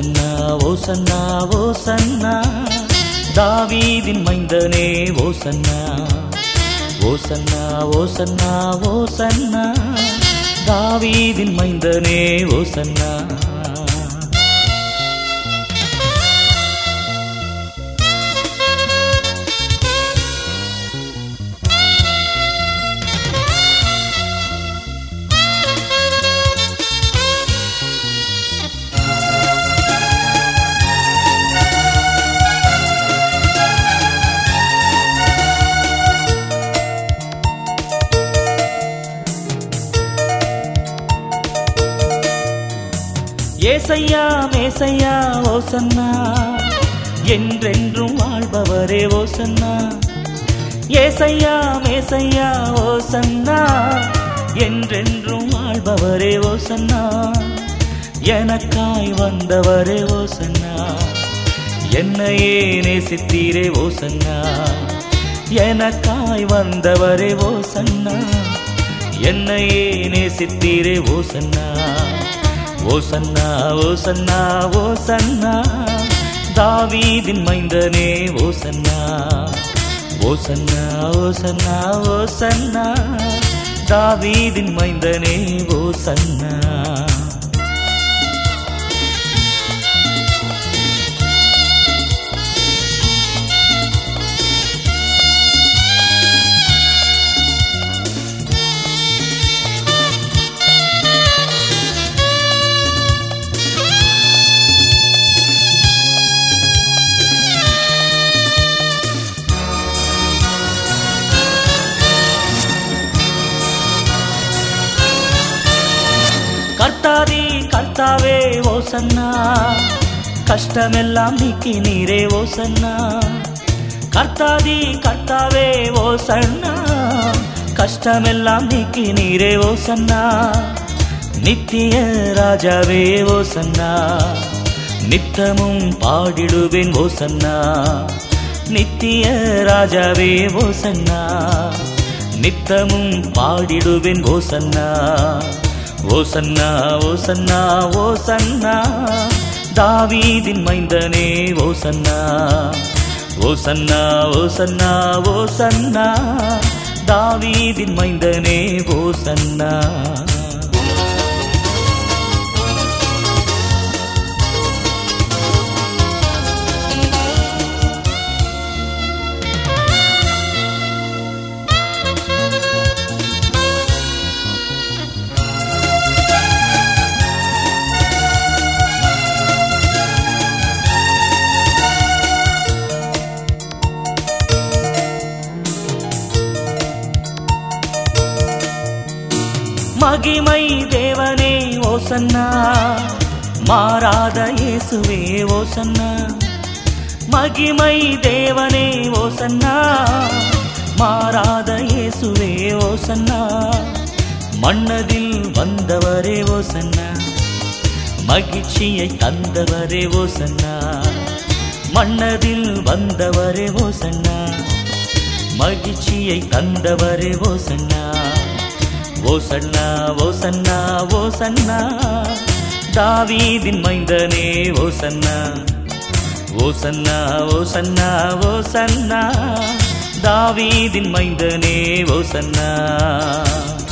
ஓசன்னா ஓசன்னா ஓசன்னா தாவீதின் மைந்தனே ஓசன்னா ஓசன்னா ஓசன்னா ஓசன்னா தாவீதின் மைந்தனே ஓசன்னா ஏசையா மேசையா ஓசன்னா என்றென்றும் வாழ்பவரே ஓசன்னா ஏசையா மேசையா ஓசன்னா என்றென்றும் வாழ்பவரே ஓசன்னா எனக்காய் வந்தவரே ஓசன்னா என்னையே நேசித்தீரே ஓசன்னா எனக்காய் வந்தவரே ஓசன்னா என்னையே நேசித்தீரே ஓசன்னா ஓசன்னா ஓசன்னா ஓசன்னா தாவீதின் மைந்தனே ஓசன்னா ஓசன்னா ஓசன்னா ஓசன்னா தாவீதின் மைந்தனே ஓசன்னா கர்த்தாதி கர்த்தாவே ஓசன்னா கஷ்டமெல்லாம் நீக்கி நீரே ஓசன்னா கர்த்தாதி கர்த்தாவே ஓசன்னா கஷ்டமெல்லாம் நீக்கி நீரே ஓசன்னா நித்திய ராஜாவே ஓசன்னா நித்தமும் பாடிடுவேன் ஓசன்னா நித்திய ராஜாவே ஓசன்னா நித்தமும் பாடிடுவேன் ஓசன்னா ஓசன்னா ஓசன்னா ஓசன்னா தாவீதின் மைந்தனே ஓசன்னா ஓசன்னா ஓசன்னா ஓசன்னா தாவீதின் மைந்தனே ஓசன்னா மகிமை தேவனே ஓசன்னா மாறாத இயேசுவே ஓசன்னா மகிமை தேவனே ஓசன்னா மாறாத இயேசுவே ஓசன்னா மன்னதில் வந்தவரே ஓசன்னா மகிழ்ச்சியை தந்தவரே ஓசன்னா மன்னதில் வந்தவரே ஓசன்னா மகிழ்ச்சியை தந்தவரே ஓசன்னா ஓசன்னா ஓசன்னா ஓசன்னா தாவீதின் மைந்தனே ஓசன்னா ஓசன்னா ஓசன்னா ஓசன்னா தாவீதின் மைந்தனே ஓசன்னா